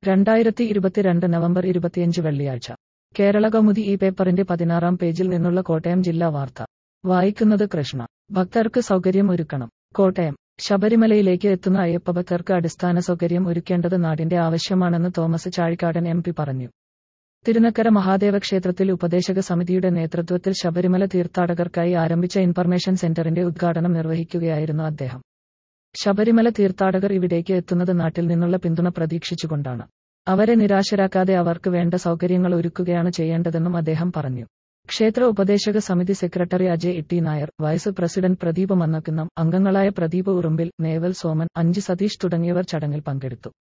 രണ്ടായിരത്തി ഇരുപത്തിരണ്ട് നവംബർ ഇരുപത്തിയഞ്ച് വെള്ളിയാഴ്ച കേരള കൗമുദി ഈ പേപ്പറിന്റെ പതിനാറാം പേജിൽ നിന്നുള്ള കോട്ടയം ജില്ലാ വാർത്ത വായിക്കുന്നത് കൃഷ്ണ ഭക്തർക്ക് സൗകര്യം ഒരുക്കണം കോട്ടയം ശബരിമലയിലേക്ക് എത്തുന്ന അയ്യപ്പ ഭക്തർക്ക് അടിസ്ഥാന സൗകര്യം ഒരുക്കേണ്ടത് നാടിന്റെ ആവശ്യമാണെന്ന് തോമസ് ചാഴിക്കാടൻ എം പി പറഞ്ഞു തിരുനക്കര മഹാദേവ ക്ഷേത്രത്തിൽ ഉപദേശക സമിതിയുടെ നേതൃത്വത്തിൽ ശബരിമല തീർത്ഥാടകർക്കായി ആരംഭിച്ച ഇൻഫർമേഷൻ സെന്ററിന്റെ ഉദ്ഘാടനം നിർവഹിക്കുകയായിരുന്നു അദ്ദേഹം ശബരിമല തീർത്ഥാടകർ ഇവിടേക്ക് എത്തുന്നത് നാട്ടിൽ നിന്നുള്ള പിന്തുണ പ്രതീക്ഷിച്ചുകൊണ്ടാണ് അവരെ നിരാശരാക്കാതെ അവർക്ക് വേണ്ട സൗകര്യങ്ങൾ ഒരുക്കുകയാണ് ചെയ്യേണ്ടതെന്നും അദ്ദേഹം പറഞ്ഞു ക്ഷേത്ര ഉപദേശക സമിതി secretary Ajay Itty Nair vice president Pradeep Mannakkunnam അംഗങ്ങളായ പ്രദീപ് ഉറുമ്പിൽ നേവൽ സോമൻ അഞ്ച് സതീഷ് തുടങ്ങിയവർ ചടങ്ങിൽ പങ്കെടുത്തു